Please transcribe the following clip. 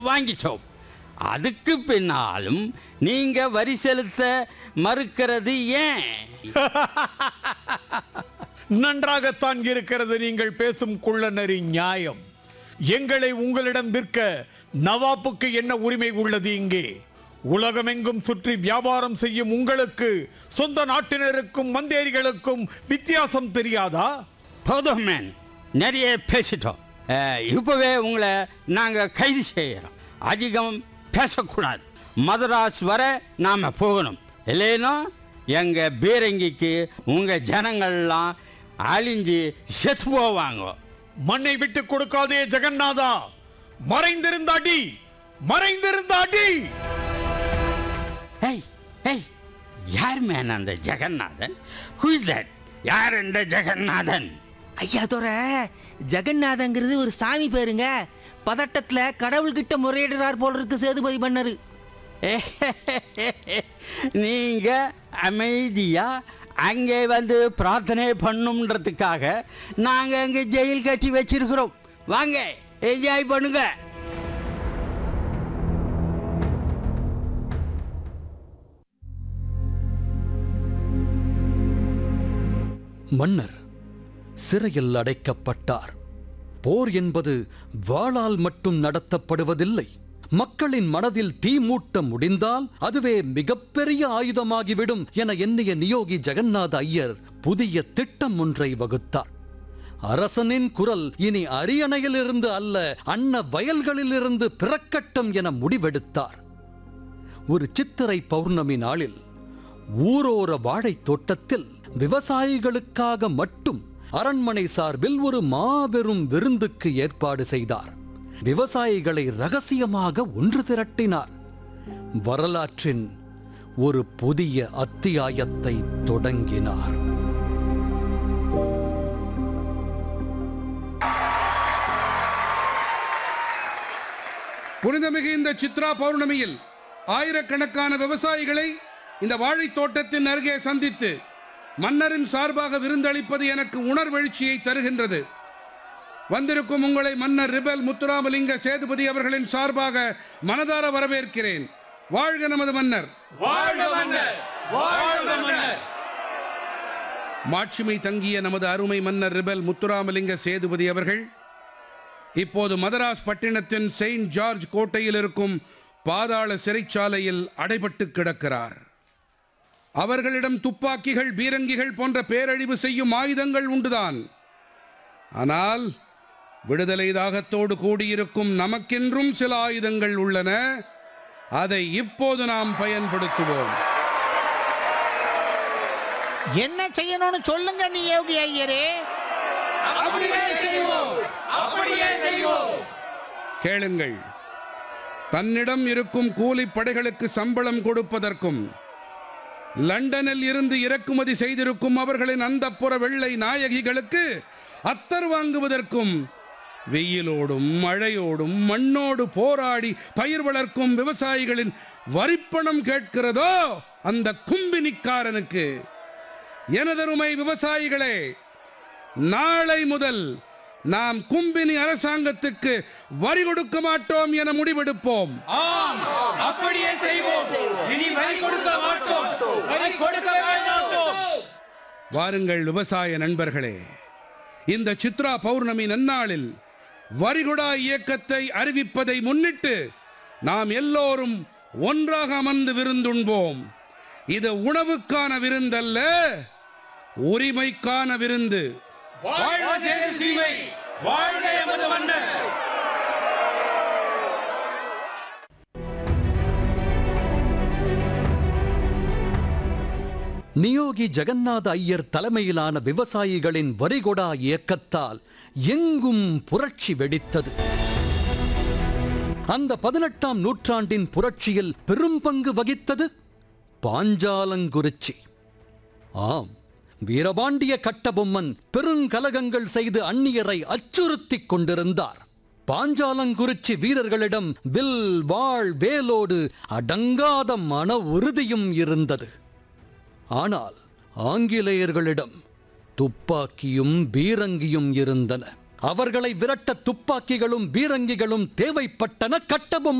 வாங்கிட்டோம் அதுக்கு பின்னாலும் நீங்க வரி செலுத்த மறுக்கிறது ஏன் நன்றாகத்தான் இருக்கிறது நீங்கள் பேசும் குள்ளநரி நியாயம் எங்களை உங்களிடம் விற்க நவாப்புக்கு என்ன உரிமை உள்ளது இங்கே உலகமெங்கும் சுற்றி வியாபாரம் செய்யும் உங்களுக்கு சொந்த நாட்டினருக்கும் மந்தேரிகளுக்கும் வித்தியாசம் தெரியாதா போதும் மேன் நிறைய பேசிட்டோம் அஹ், இப்பவே உங்களை நாங்கள் கைது செய்கிறோம் அதிகம் பேசக்கூடாது மதராஸ் வர நாம் போகணும் இல்லைன்னா எங்கள் பீரங்கிக்கு உங்கள் ஜனங்கள்லாம் அழிஞ்சு செத்து போவாங்க மண்ணை விட்டு கொடுக்காதே ஜெகநாதா மறைந்திருந்த அடி மறைந்திருந்த அடி ஏய் ஏய் யார் மேன் அந்த ஜெகநாதன் ஹூ இஸ் தட் யார் இந்த ஜெகநாதன் ஐயா தோற ஜெகநாதங்கிறது ஒரு சாமி பேருங்க பதட்டத்துல கடவுள்கிட்ட முறையிடுறார் போல இருக்கு சேதுபதி பண்ணரு நீங்க அமைதியா அங்கே வந்து பிரார்த்தனை பண்ணுன்றதுக்காக நாங்க அங்க ஜெயில் கட்டி வச்சிருக்கிறோம் வாங்க என்ஜாய் பண்ணுங்க மன்னர் சிறையில் அடைக்கப்பட்டார் போர் என்பது வாளால் மட்டும் நடத்தப்படுவதில்லை மக்களின் மனதில் தீ மூட்ட முடிந்தால் அதுவே மிகப்பெரிய ஆயுதமாகிவிடும் என எண்ணிய நியோகி ஜெகநாத ஐயர் புதிய திட்டம் ஒன்றை வகுத்தார் அரசனின் குரல் இனி அரியணையிலிருந்து அல்ல அன்ன வயல்களிலிருந்து பிறக்கட்டும் என முடிவெடுத்தார் ஒரு சித்திரை பௌர்ணமி நாளில் ஊரோர வாழைத் தோட்டத்தில் விவசாயிகளுக்காக மட்டும் அரண்மனை சார்பில் ஒரு மாபெரும் விருந்துக்கு ஏற்பாடு செய்தார் விவசாயிகளை ரகசியமாக ஒன்று திரட்டினார் வரலாற்றின் ஒரு புதிய அத்தியாயத்தை தொடங்கினார் புனிதமிகு இந்த சித்ரா பௌர்ணமியில் ஆயிரக்கணக்கான விவசாயிகளை இந்த வாழைத் தோட்டத்தின் அருகே சந்தித்து மன்னரின் சார்பாக விருந்தளிப்பது எனக்கு உணர்வெழுச்சியை தருகின்றது வந்திருக்கும் உங்களை மன்னர் ரிபல் முத்துராமலிங்க சேதுபதி அவர்களின் சார்பாக மனதார வரவேற்கிறேன் வாழ்க நமது மன்னர் மாட்சிமை தங்கிய நமது அருமை மன்னர் ரிபல் முத்துராமலிங்க சேதுபதி அவர்கள் இப்போது மதராஸ் பட்டினத்தின் செயின்ட் ஜார்ஜ் கோட்டையில் இருக்கும் பாதாள சிறைச்சாலையில் அடைபட்டு கிடக்கிறார் அவர்களிடம் துப்பாக்கிகள் பீரங்கிகள் போன்ற பேரழிவு செய்யும் ஆயுதங்கள் உண்டுதான் ஆனால் விடுதலை தாகத்தோடு கூடியிருக்கும் நமக்கென்றும் சில ஆயுதங்கள் உள்ளன அதை இப்போது நாம் பயன்படுத்துவோம் என்ன செய்யணும்னு சொல்லுங்க நீ யோகி ஐயரே கேளுங்கள் தன்னிடம் இருக்கும் கூலிப் படைகளுக்கு சம்பளம் கொடுப்பதற்கும் லண்டனில் இருந்து இறக்குமதி செய்திருக்கும் அவர்களின் அந்தப்புற வெள்ளை நாயகிகளுக்கு அத்தர் வாங்குவதற்கும் வெயிலோடும் மழையோடும் மண்ணோடு போராடி பயிர் வளர்க்கும் விவசாயிகளின் வரிப்பணம் கேட்கிறதோ அந்த கும்பினிக்காரனுக்கு எனதருமை விவசாயிகளே நாளை முதல் நாம் கும்பினி அரசாங்கத்துக்கு வரி கொடுக்க மாட்டோம் என முடிவெடுப்போம் அப்படியே செய்வோம் இனி வரி கொடுக்க மாட்டோம் வரி கொடுக்க மாட்டோம் வாருங்கள் விவசாய நண்பர்களே இந்த சித்ரா பௌர்ணமி நன்னாளில் வரிகுடா இயக்கத்தை அறிவிப்பதை முன்னிட்டு நாம் எல்லோரும் ஒன்றாக அமர்ந்து விருந்துண்போம் இது உணவுக்கான விருந்தல்ல உரிமைக்கான விருந்து வாழ்க சேது சீமை வாழ்க எமது மன்னர் நியோகி ஜெகநாத ஐயர் தலைமையிலான விவசாயிகளின் வரிகொடா இயக்கத்தால் எங்கும் புரட்சி வெடித்தது அந்த பதினெட்டாம் நூற்றாண்டின் புரட்சியில் பெரும் பங்கு வகித்தது பாஞ்சாலங்குறிச்சி ஆம் வீரபாண்டிய கட்டபொம்மன் பெருங்கலகங்கள் செய்து அந்நியரை அச்சுறுத்திக் கொண்டிருந்தார் பாஞ்சாலங்குறிச்சி வீரர்களிடம் வில் வாழ் வேலோடு அடங்காத மன உறுதியும் இருந்தது ஆனால் ஆங்கிலேயர்களிடம் துப்பாக்கியும் பீரங்கியும் இருந்தன அவர்களை விரட்ட துப்பாக்கிகளும் பீரங்கிகளும் தேவைப்பட்டன கட்டபொம்மன்